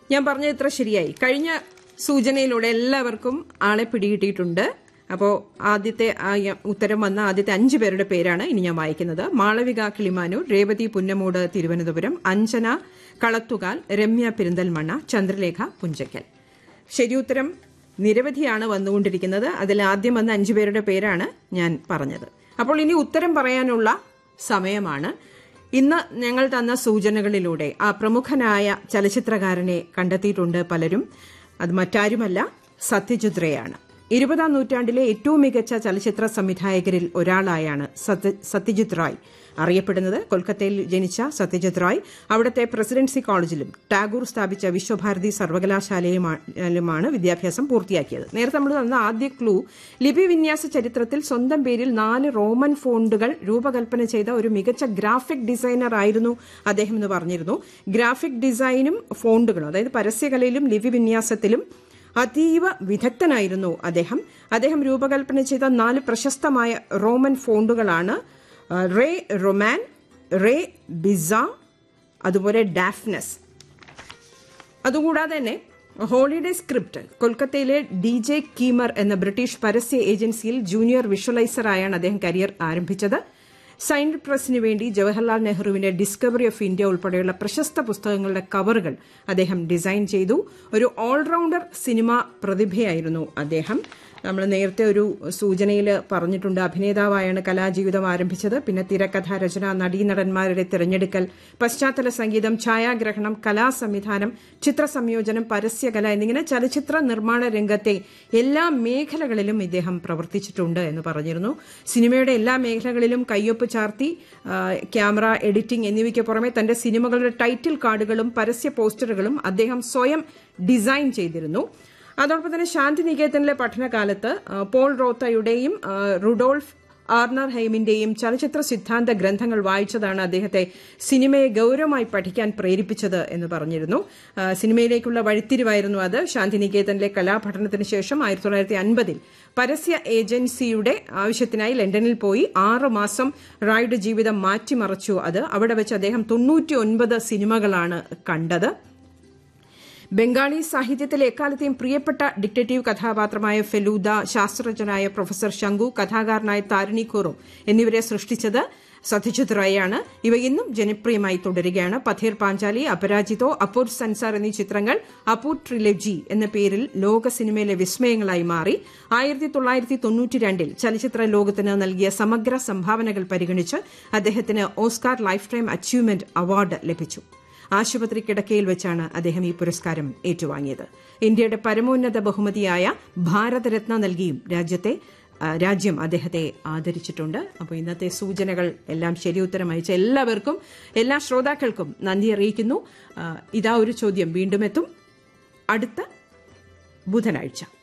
ഞാൻ പറഞ്ഞത് ഇത്ര ശരിയായി കഴിഞ്ഞ സൂചനയിലൂടെ എല്ലാവർക്കും ആളെ പിടികിട്ടിയിട്ടുണ്ട് അപ്പോൾ ആദ്യത്തെ ആ യ- ഉത്തരം വന്ന ആദ്യത്തെ അഞ്ച് പേരുടെ പേരാണ് ഇനി ഞാൻ വായിക്കുന്നത് മാളവിക കിളിമാനൂർ രേവതി പുന്നമൂട് തിരുവനന്തപുരം അഞ്ജന കളത്തുകാൽ രമ്യ പെരിന്തൽമണ്ണ ചന്ദ്രലേഖ പുഞ്ചയ്ക്കൽ ശരിയുത്തരം നിരവധിയാണ് വന്നുകൊണ്ടിരിക്കുന്നത് അതിൽ ആദ്യം വന്ന അഞ്ചു പേരുടെ പേരാണ് ഞാൻ പറഞ്ഞത് അപ്പോൾ ഇനി ഉത്തരം പറയാനുള്ള സമയമാണ് ഇന്ന് ഞങ്ങൾ തന്ന സൂചനകളിലൂടെ ആ പ്രമുഖനായ ചലച്ചിത്രകാരനെ കണ്ടെത്തിയിട്ടുണ്ട് പലരും അത് മറ്റാരുമല്ല സത്യജിത് റേയാണ് ഇരുപതാം നൂറ്റാണ്ടിലെ ഏറ്റവും മികച്ച ചലച്ചിത്ര സംവിധായകരിൽ ഒരാളായാണ് സത്യ- സത്യജിത് റായ് അറിയപ്പെടുന്നത് കൊൽക്കത്തയിൽ ജനിച്ച സത്യജിത് റായ് അവിടുത്തെ പ്രസിഡൻസി കോളേജിലും ടാഗോർ സ്ഥാപിച്ച വിശ്വഭാരതി സർവകലാശാലയിലുമാണ് വിദ്യാഭ്യാസം പൂർത്തിയാക്കിയത് നേരത്തെ നമ്മൾ തന്ന ആദ്യ ക്ലൂ ലിപി വിന്യാസ ചരിത്രത്തിൽ സ്വന്തം പേരിൽ നാല് റോമൻ ഫോണ്ടുകൾ രൂപകൽപ്പന ചെയ്ത ഒരു മികച്ച ഗ്രാഫിക് ഡിസൈനർ ആയിരുന്നു അദ്ദേഹം എന്ന് പറഞ്ഞിരുന്നു ഗ്രാഫിക് ഡിസൈനും ഫോണ്ടുകളും അതായത് പരസ്യകലയിലും ലിപി വിന്യാസത്തിലും അതീവ വിദഗ്ധനായിരുന്നു അദ്ദേഹം അദ്ദേഹം രൂപകൽപ്പന ചെയ്ത നാല് പ്രശസ്തമായ റോമൻ ഫോണ്ടുകളാണ് ആ, റേ റൊമാൻ റേ ബിസ അതുപോലെ ഡാഫ്നസ് അതുകൂടാതെ തന്നെ ഹോളിഡേ സ്ക്രിപ്റ്റ് കൊൽക്കത്തയിലെ ഡി ജെ കീമർ എന്ന ബ്രിട്ടീഷ് പരസ്യ ഏജൻസിയിൽ ജൂനിയർ വിഷ്വലൈസറായാണ് അദ്ദേഹം കരിയർ ആരംഭിച്ചത് സൈൻഡ് പ്രസിന് വേണ്ടി ജവഹർലാൽ നെഹ്റുവിന്റെ ഡിസ്കവറി ഓഫ് ഇന്ത്യ ഉൾപ്പെടെയുള്ള പ്രശസ്ത പുസ്തകങ്ങളുടെ കവറുകൾ അദ്ദേഹം ഡിസൈൻ ചെയ്തു ഒരു ഓൾറൗണ്ടർ സിനിമ പ്രതിഭയായിരുന്നു അദ്ദേഹം നമ്മൾ നേരത്തെ ഒരു സൂചനയിൽ പറഞ്ഞിട്ടുണ്ട് അഭിനേതാവായാണ് കലാജീവിതം ആരംഭിച്ചത് പിന്നെ തിരക്കഥ രചന നടീനടന്മാരുടെ തിരഞ്ഞെടുക്കൽ പശ്ചാത്തല സംഗീതം ഛായാഗ്രഹണം കലാസംവിധാനം ചിത്രസംയോജനം പരസ്യകല എന്നിങ്ങനെ ചലച്ചിത്ര നിർമ്മാണ രംഗത്തെ എല്ലാ മേഖലകളിലും ഇദ്ദേഹം പ്രവർത്തിച്ചിട്ടുണ്ട് എന്ന് പറഞ്ഞിരുന്നു സിനിമയുടെ എല്ലാ മേഖലകളിലും കയ്യൊപ്പ് ചാർത്തി ആ, ക്യാമറ എഡിറ്റിംഗ് എന്നിവയ്ക്ക് പുറമെ തന്റെ സിനിമകളുടെ ടൈറ്റിൽ കാർഡുകളും പരസ്യ പോസ്റ്ററുകളും അദ്ദേഹം സ്വയം ഡിസൈൻ ചെയ്തിരുന്നു അതോടൊപ്പം തന്നെ ശാന്തിനികേതനിലെ പഠനകാലത്ത് ആ, പോൾ റോത്തയുടെയും ആ, റുഡോൾഫ് ആർണർ ഹൈമിന്റെയും ചലച്ചിത്ര സിദ്ധാന്ത ഗ്രന്ഥങ്ങൾ വായിച്ചതാണ് അദ്ദേഹത്തെ സിനിമയെ ഗൌരവമായി പഠിക്കാൻ പ്രേരിപ്പിച്ചത് എന്ന് പറഞ്ഞിരുന്നു ആ, സിനിമയിലേക്കുള്ള വഴിത്തിരിവായിരുന്നു അത് ശാന്തിനികേതനിലെ കലാപഠനത്തിന് ശേഷം ആയിരത്തി തൊള്ളായിരത്തി അൻപതിൽ പരസ്യ ഏജൻസിയുടെ ആവശ്യത്തിനായി ലണ്ടനിൽ പോയി ആറ് മാസം റായുടെ ജീവിതം മാറ്റിമറിച്ചു അത് അവിടെ വെച്ച് അദ്ദേഹം തൊണ്ണൂറ്റി ഒൻപത് സിനിമകളാണ് കണ്ടത് ബംഗാളി സാഹിത്യത്തിലെ എക്കാലത്തെയും പ്രിയപ്പെട്ട ഡിക്റ്റേറ്റീവ് കഥാപാത്രമായ ഫെലൂദ ശാസ്ത്രജ്ഞനായ പ്രൊഫസർ ശങ്കു കഥാകാരനായ താരിണി ഖുറു എന്നിവരെ സൃഷ്ടിച്ചത് സത്യജിത് റായാണ് ഇവ ഇന്നും ജനപ്രിയമായി തുടരുകയാണ് പഥീർ പാഞ്ചാലി അപരാജിതോ അപൂർ സൻസാർ എന്നീ ചിത്രങ്ങൾ അപൂർ ട്രിലജി എന്ന പേരിൽ ലോക സിനിമയിലെ വിസ്മയങ്ങളായി മാറി ആയിരത്തി തൊള്ളായിരത്തി തൊണ്ണൂറ്റി രണ്ടിൽ ചലച്ചിത്ര ലോകത്തിന് നൽകിയ സമഗ്ര സംഭാവനകൾ പരിഗണിച്ച് അദ്ദേഹത്തിന് Oscar lifetime achievement award ലഭിച്ചു ആശുപത്രി കിടക്കയിൽ വെച്ചാണ് അദ്ദേഹം ഈ പുരസ്കാരം ഏറ്റുവാങ്ങിയത് ഇന്ത്യയുടെ പരമോന്നത ബഹുമതിയായ ഭാരതരത്ന നൽകിയും രാജ്യത്തെ ആ, രാജ്യം അദ്ദേഹത്തെ ആദരിച്ചിട്ടുണ്ട് അപ്പോൾ ഇന്നത്തെ സൂചനകൾ എല്ലാം ശരിയുത്തരം അയച്ച എല്ലാവർക്കും എല്ലാ ശ്രോതാക്കൾക്കും നന്ദി അറിയിക്കുന്നു ആ, ഇതാ ഒരു ചോദ്യം വീണ്ടും എത്തും അടുത്ത ബുധനാഴ്ച